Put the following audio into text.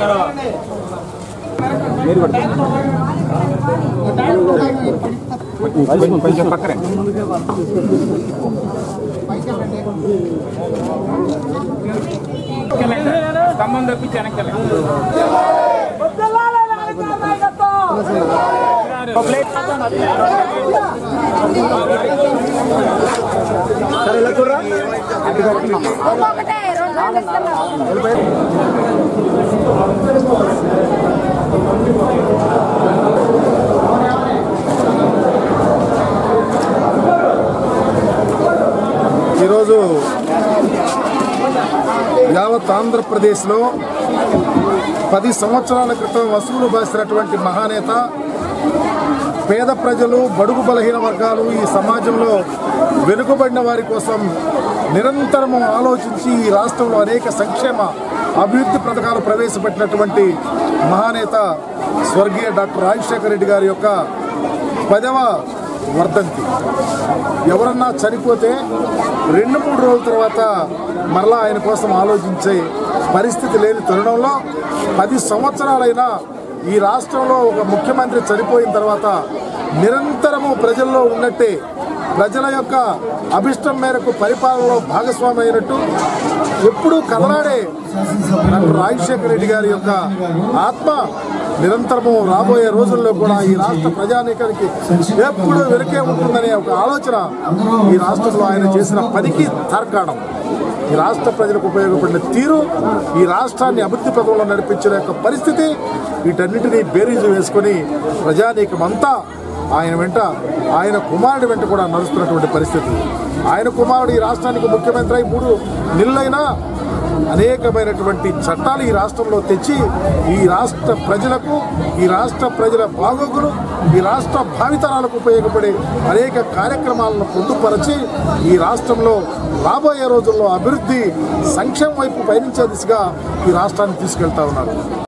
కొంచెం పక్కనే స్తంభం తప్పించి వెనక్కి ఒక్కొక్కటే రెండు రెండు ఇస్తున్నాం ఈరోజు యావత్ ఆంధ్రప్రదేశ్లో పది సంవత్సరాల క్రితం వసూలు బాసినటువంటి మహానేత పేద ప్రజలు బడుగు బలహీన వర్గాలు ఈ సమాజంలో వెనుకబడిన వారి కోసం నిరంతరము ఆలోచించి ఈ రాష్ట్రంలో అనేక సంక్షేమ అభివృద్ధి పథకాలు ప్రవేశపెట్టినటువంటి మహానేత స్వర్గీయ డాక్టర్ రాజశేఖర రెడ్డి గారి యొక్క పదవ వర్ధంతి ఎవరన్నా చనిపోతే రెండు మూడు రోజుల తర్వాత మరలా ఆయన కోసం ఆలోచించే పరిస్థితి లేని తరుణంలో పది సంవత్సరాలైనా ఈ రాష్ట్రంలో ఒక ముఖ్యమంత్రి చనిపోయిన తర్వాత నిరంతరము ప్రజల్లో ఉన్నట్టే ప్రజల యొక్క అభిష్టం మేరకు పరిపాలనలో భాగస్వామి అయినట్టు ఎప్పుడూ కదలాడే డాక్టర్ రాజశేఖర రెడ్డి గారి యొక్క ఆత్మ నిరంతరము రాబోయే రోజుల్లో కూడా ఈ రాష్ట్ర ప్రజానీకానికి ఎప్పుడు వెనుకే ఉంటుందనే ఒక ఆలోచన ఈ రాష్ట్రంలో ఆయన చేసిన పనికి తార్కాణం ఈ రాష్ట్ర ప్రజలకు ఉపయోగపడిన తీరు ఈ రాష్ట్రాన్ని అభివృద్ధి పథంలో నడిపించిన యొక్క పరిస్థితి వీటన్నిటినీ బేరీజు వేసుకొని ప్రజానీకం అంతా ఆయన వెంట ఆయన కుమారుడి వెంట కూడా నడుస్తున్నటువంటి పరిస్థితి ఆయన కుమారుడు ఈ రాష్ట్రానికి ముఖ్యమంత్రి అయి మూడు నెలలైనా అనేకమైనటువంటి చట్టాలు ఈ రాష్ట్రంలో తెచ్చి ఈ రాష్ట్ర ప్రజలకు ఈ రాష్ట్ర ప్రజల బాగోగులు ఈ రాష్ట్ర భావితరాలకు ఉపయోగపడే అనేక కార్యక్రమాలను పొందుపరచి ఈ రాష్ట్రంలో రాబోయే రోజుల్లో అభివృద్ధి సంక్షేమం వైపు పయనించే దిశగా ఈ రాష్ట్రాన్ని తీసుకెళ్తా ఉన్నారు